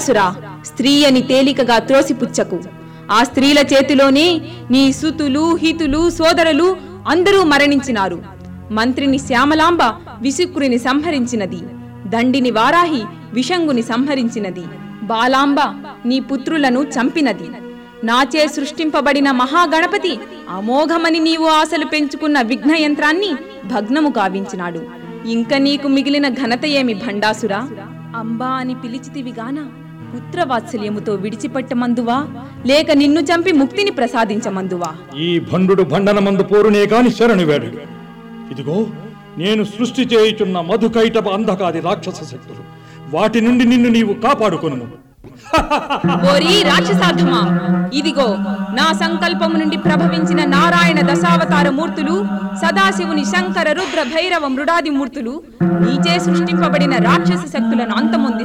భండాసురా స్త్రీ అని తేలికగా త్రోసిపుచ్చకు ఆ స్త్రీల చేతిలోనే నీ సుతులు హితులు సోదరులు అందరూ మరణించినారు మంత్రిని శ్యామలాంబ విసుక్కురిని సంహరించినది దండిని వారాహి విషంగుని సంహరించినది బాలాంబ నీ పుత్రులను చంపినది నాచే సృష్టింపబడిన మహాగణపతి అమోఘమని నీవు ఆశలు పెంచుకున్న విఘ్న యంత్రాన్ని భగ్నము కావించినాడు ఇంక నీకు మిగిలిన ఘనత ఏమి భండాసురా అంబా అని పిలిచితివిగాన పుత్రవాత్సల్యముతో విడిచిపెట్టమందువా లేక నిన్ను చంపి ముక్తిని ప్రసాదించమందువా ఈ భండు భండనమందు పోరునే కాని శరణు వేడు ఇదిగో నేను సృష్టి చేయుచున్న మధుకైటప అంధకాది రాక్షస శక్తులు వాటి నుండి నిన్ను నీవు కాపాడుకొను ఓరి రాక్షసాధమా ఇదిగో నా సంకల్పము నుండి ప్రభవించిన నారాయణ దశావతార మూర్తులు సదాశివుని శంకర రుద్ర భైరవ మృడాది మూర్తులు నీచే సృష్టింపబడిన రాక్షస శక్తులను అంతమొంది